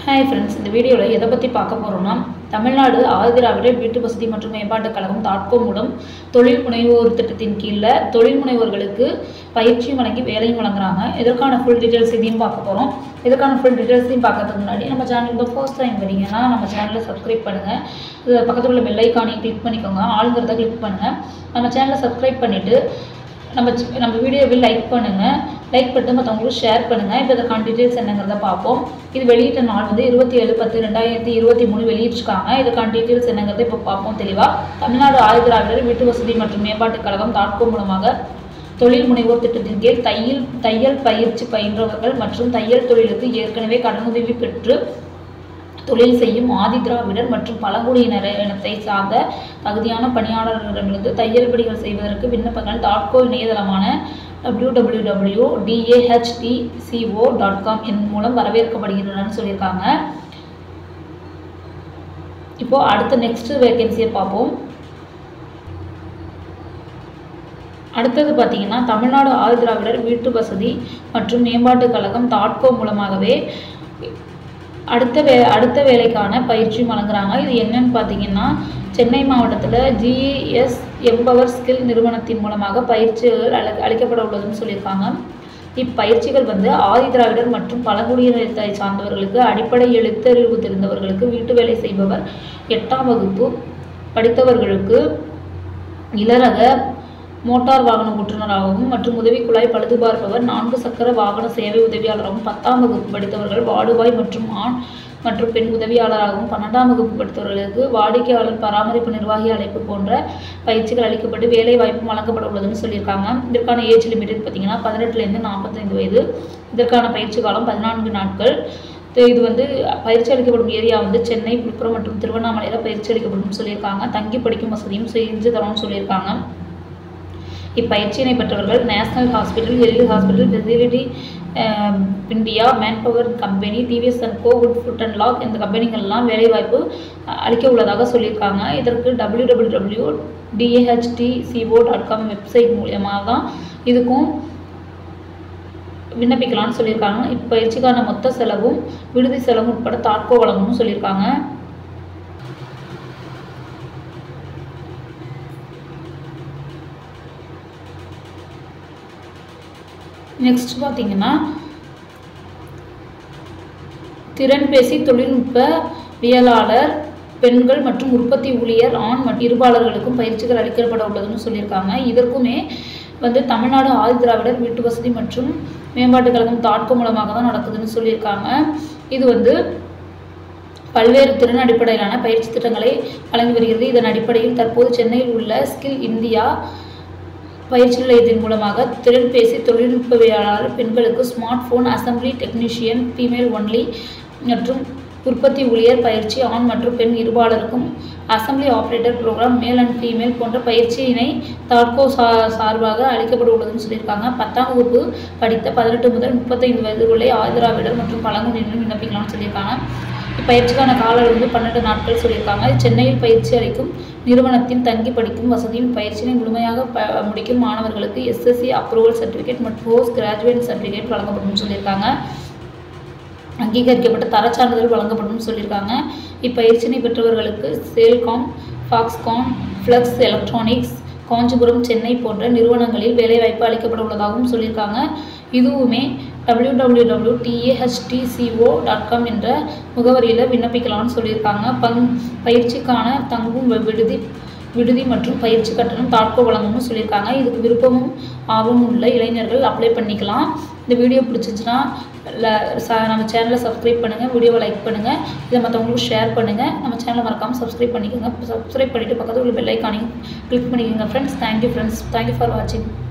hi friends இந்த வீடியோவில் எதை பற்றி பார்க்க போகிறோம்னா தமிழ்நாடு ஆதிராவிடர் வீட்டு வசதி மற்றும் மேம்பாட்டுக் கழகம் தாட்கோ மூலம் தொழில் முனைவோர் திட்டத்தின் கீழே தொழில் முனைவோர்களுக்கு பயிற்சி வழங்கி வேலையும் வழங்குறாங்க இதற்கான ஃபுல் டீட்டெயில்ஸ் இதையும் பார்க்க போகிறோம் இதற்கான ஃபுல் டீட்டெயில்ஸையும் பார்க்கறதுக்கு முன்னாடி நம்ம சேனலுக்கு ஃபர்ஸ்ட் டைம் வரீங்கன்னா நம்ம சேனலை சப்ஸ்கிரைப் பண்ணுங்கள் இது பக்கத்தில் உள்ள பெல் ஐக்கானையும் கிளிக் பண்ணிக்கோங்க ஆளுங்கிறத கிளிக் பண்ணுங்கள் நம்ம சேனலை சப்ஸ்கிரைப் பண்ணிவிட்டு நம்ம சி- நம்ம வீடியோவை லைக் பண்ணுங்கள் லைக் பண்ணிட்டு மற்றவங்களுக்கு ஷேர் பண்ணுங்கள் இப்போ இதற்கான டீட்டெயில்ஸ் என்னங்கிறத பார்ப்போம் இது வெளியிட்ட நாள் வந்து இருபத்தி ஏழு பத்து ரெண்டாயிரத்தி இருபத்தி மூணு வெளியிட்டிருக்காங்க இதுக்கான டீட்டெயில்ஸ் என்னங்கிறத இப்போ பார்ப்போம் தெளிவாக தமிழ்நாடு ஆயுதராவிடர் வீட்டு வசதி மற்றும் மேம்பாட்டுக் கழகம் தாட்கோ மூலமாக தொழில் முனைவோர் திட்டத்தின் கீழ் தையல் தையல் பயிற்சி பயின்றவர்கள் மற்றும் தையல் தொழிலுக்கு ஏற்கனவே கடனுதவி பெற்று தொழில் செய்யும் ஆதி திராவிடர் மற்றும் பழங்குடியினர் இனத்தை சார்ந்த தகுதியான பணியாளர்களிடமிருந்து தையல் பணிகள் செய்வதற்கு விண்ணப்பங்கள் டாட்கோ இணையதளமான W W W TAHDCO dot com என் மூலம் வரவேற்கப்படுகின்றனன்னு சொல்லியிருக்காங்க இப்போ அடுத்த நெக்ஸ்ட் வேகன்சியை பார்ப்போம் அடுத்தது பார்த்தீங்கன்னா தமிழ்நாடு ஆதிதிராவிடர் வீட்டு வசதி மற்றும் மேம்பாட்டுக் கழகம் தாட்கோ மூலமாகவே அடுத்த வே அடுத்த வேலைக்கான பயிற்சி வழங்குறாங்க இது என்னன்னு பார்த்தீங்கன்னா சென்னை மாவட்டத்தில் ஜிஎஸ் எம்பவர் ஸ்கில் நிறுவனத்தின் மூலமாக பயிற்சிகள் அள அளிக்கப்பட உள்ளதுன்னு சொல்லியிருக்காங்க இப்பயிற்சிகள் வந்து ஆதிதிராவிடர் மற்றும் பழங்குடியினத்தை சார்ந்தவர்களுக்கு அடிப்படை எழுத்தறிவு தெரிந்தவர்களுக்கு வீட்டு வேலை செய்பவர் எட்டாம் வகுப்பு படித்தவர்களுக்கு இளரக மோட்டார் வாகன ஓட்டுநராகவும் மற்றும் உதவி குழாய் பழுது பார்ப்பவர் நான்கு சக்கர வாகன சேவை உதவியாளராகவும் பத்தாம் வகுப்பு படித்தவர்கள் வார்டுபாய் மற்றும் ஆண் மற்றும் பெண் உதவியாளராகவும் பன்னெண்டாம் வகுப்பு படித்தவர்களுக்கு வாடிக்கையாளர் பராமரிப்பு நிர்வாகி அழைப்பு போன்ற பயிற்சிகள் அளிக்கப்பட்டு வேலை வாய்ப்பும் வழங்கப்பட உள்ளதுன்னு சொல்லியிருக்காங்க இதற்கான ஏஜ் லிமிட் பார்த்தீங்கன்னா பதினெட்டுலேருந்து நாற்பத்தைந்து வயது இதற்கான பயிற்சி காலம் பதினான்கு நாட்கள் இது- இது வந்து பயிற்சி அளிக்கப்படும் ஏரியா வந்து சென்னை விழுப்புரம் மற்றும் திருவண்ணாமலையில் பயிற்சி அளிக்கப்படும் சொல்லியிருக்காங்க தங்கி படிக்கும் வசதியும் செஞ்சு தரோம்னு சொல்லியிருக்காங்க இப்பயிற்சியினை பெற்றவர்கள் national hospital LE hospital facility India manpower company TVS and co good food and lock இந்த கம்பெனிகள்லாம் வேலைவாய்ப்பு அஹ், அளிக்க உள்ளதாக சொல்லியிருக்காங்க இதற்கு W W W TAHDCO dot com website மூலியமாக தான் இதுக்கும் விண்ணப்பிக்கலாம்னு சொல்லியிருக்காங்க இப்பயிற்சிக்கான மொத்த செலவும் விடுதி செலவும் உட்பட தாட்கோ வழங்கணும்னு சொல்லியிருக்காங்க நெக்ஸ்ட் பார்த்தீங்கன்னா திறன்பேசி தொழில்நுட்பவியலாளர் பெண்கள் மற்றும் உற்பத்தி ஊழியர் ஆண் மற்றும் இருபாளர்களுக்கும் பயிற்சிகள் அளிக்கப்பட உள்ளதுன்னு சொல்லியிருக்காங்க இதற்குமே வந்து தமிழ்நாடு ஆதிதிராவிடர் வீட்டு வசதி மற்றும் மேம்பாட்டுக் கழகம் தாட்கோ மூலமாக தான் நடக்குதுன்னு சொல்லியிருக்காங்க இது வந்து பல்வேறு திறன் அடிப்படையிலான பயிற்சி திட்டங்களை வழங்கி வருகிறது இதன் அடிப்படையில் தற்போது சென்னையில் உள்ள ஸ்கில் இந்தியா பயிற்சி நிலையத்தின் மூலமாக திறன்பேசி தொழில்நுட்பவியலாளர் பெண்களுக்கு smart phone assembly technician female only மற்றும் உற்பத்தி ஊழியர் பயிற்சி ஆண் மற்றும் பெண் இருபாலருக்கும் assembly operator program male and female போன்ற பயிற்சியினை தாட்கோ சா சார்பாக அளிக்கப்பட உள்ளதுன்னு சொல்லியிருக்காங்க பத்தாம் வகுப்பு படித்த பதினெட்டு முதல் முப்பத்தைந்து வயதுக்குள்ளே ஆதிராவிடர் மற்றும் பழங்குடியினர் விண்ணப்பிக்கலாம்னு சொல்லியிருக்காங்க இப்பயிற்சிக்கான கால அளவு வந்து பன்னெண்டு நாட்கள் சொல்லியிருக்காங்க சென்னையில் பயிற்சி அளிக்கும் நிறுவனத்தின் தங்கி படிக்கும் வசதியும் பயிற்சியினை முழுமையாக ப முடிக்கும் மாணவர்களுக்கு எஸ்எஸ்சி அப்ரூவல் சர்டிஃபிகேட் மற்றும் போஸ்ட் கிராஜுவேட் சர்டிஃபிகேட் வழங்கப்படும் சொல்லியிருக்காங்க அங்கீகரிக்கப்பட்ட தரச் சான்றிதழ் வழங்கப்படும் சொல்லியிருக்காங்க இப்பயிற்சியினை பெற்றவர்களுக்கு Salcomp Foxconn Flex electronics Kanchipuram Chennai போன்ற நிறுவனங்களில் வேலைவாய்ப்பு அளிக்கப்பட உள்ளதாகவும் சொல்லியிருக்காங்க இதுவுமே W W W TAHDCO dot com என்ற முகவரியில் விண்ணப்பிக்கலாம்னு சொல்லியிருக்காங்க பங் பயிற்சிக்கான தங்கும் வி- விடுதி விடுதி மற்றும் பயிற்சி கட்டணம் தாட்கோ வழங்கணும்னு சொல்லியிருக்காங்க இதுக்கு விருப்பமும் ஆர்வமும் உள்ள இளைஞர்கள் அப்ளை பண்ணிக்கலாம் இந்த வீடியோ பிடிச்சிச்சுன்னா ல- ச- நம்ம சேனலை சப்ஸ்கிரைப் பண்ணுங்கள் வீடியோவை லைக் பண்ணுங்கள் இதை மற்றவங்களுக்கு ஷேர் பண்ணுங்கள் நம்ம சேனலை மறக்காமல் சப்ஸ்கிரைப் பண்ணிக்கோங்க சப்ஸ்கிரைப் பண்ணிவிட்டு பக்கத்தில் உள்ள பெல் ஐக்கானையும் கிளிக் பண்ணிக்கோங்க friends thank you friends thank you for வாட்சிங்